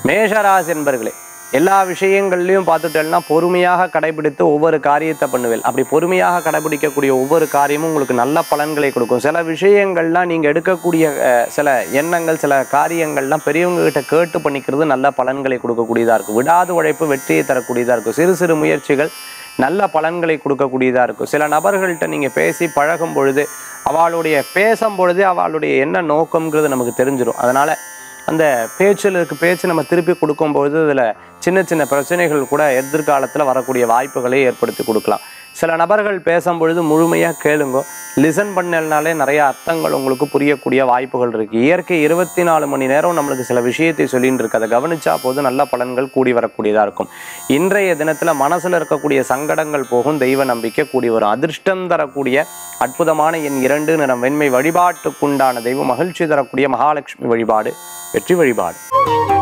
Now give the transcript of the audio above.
மேஷராசி என்பர்களே எல்லா விஷயங்கள்லையும் பார்த்துட்டேன்னா பொறுமையாக கடைபிடித்து ஒவ்வொரு காரியத்தை பண்ணுவேன் அப்படி பொறுமையாக கடைபிடிக்கக்கூடிய ஒவ்வொரு காரியமும் உங்களுக்கு நல்ல பலன்களை கொடுக்கும் சில விஷயங்கள்லாம் நீங்கள் எடுக்கக்கூடிய அஹ், சில எண்ணங்கள் சில காரியங்கள்லாம் பெரியவங்க கிட்ட கேட்டு பண்ணிக்கிறது நல்ல பலன்களை கொடுக்கக்கூடியதாக இருக்கும் விடாது உழைப்பு வெற்றியை தரக்கூடியதாக இருக்கும் சிறு சிறு முயற்சிகள் நல்ல பலன்களை கொடுக்கக்கூடியதாக இருக்கும் சில நபர்கள்ட்ட நீங்கள் பேசி பழகும் பொழுது அவளுடைய பேசும் பொழுதே அவளுடைய என்ன நோக்கம்ங்கிறது நமக்கு தெரிஞ்சிடும் அதனால் அந்த பேச்சில் இருக்க பேச்சு நம்ம திருப்பி கொடுக்கும்போது அதில் சின்ன சின்ன பிரச்சனைகள் கூட எதிர்காலத்தில் வரக்கூடிய வாய்ப்புகளை ஏற்படுத்தி கொடுக்கலாம் சில நபர்கள் பேசும்பொழுது முழுமையாக கேளுங்க லிசன் பண்ணலனாலே நிறைய அர்த்தங்கள் உங்களுக்கு புரியக்கூடிய வாய்ப்புகள் இருக்குது இயற்கை இருபத்தி நாலு மணி நேரம் நம்மளுக்கு சில விஷயத்தை சொல்லிட்டு இருக்கு அதை கவனிச்சா போது நல்ல பலன்கள் கூடி வரக்கூடியதாக இருக்கும் இன்றைய தினத்தில் மனசில் இருக்கக்கூடிய சங்கடங்கள் போகும் தெய்வ நம்பிக்கை கூடி வரும் அதிர்ஷ்டம் தரக்கூடிய அற்புதமான என் இரண்டு நிறம் வெண்மை வழிபாட்டுக்குண்டான தெய்வம் மகிழ்ச்சி தரக்கூடிய மகாலட்சுமி வழிபாடு வெற்றி வழிபாடு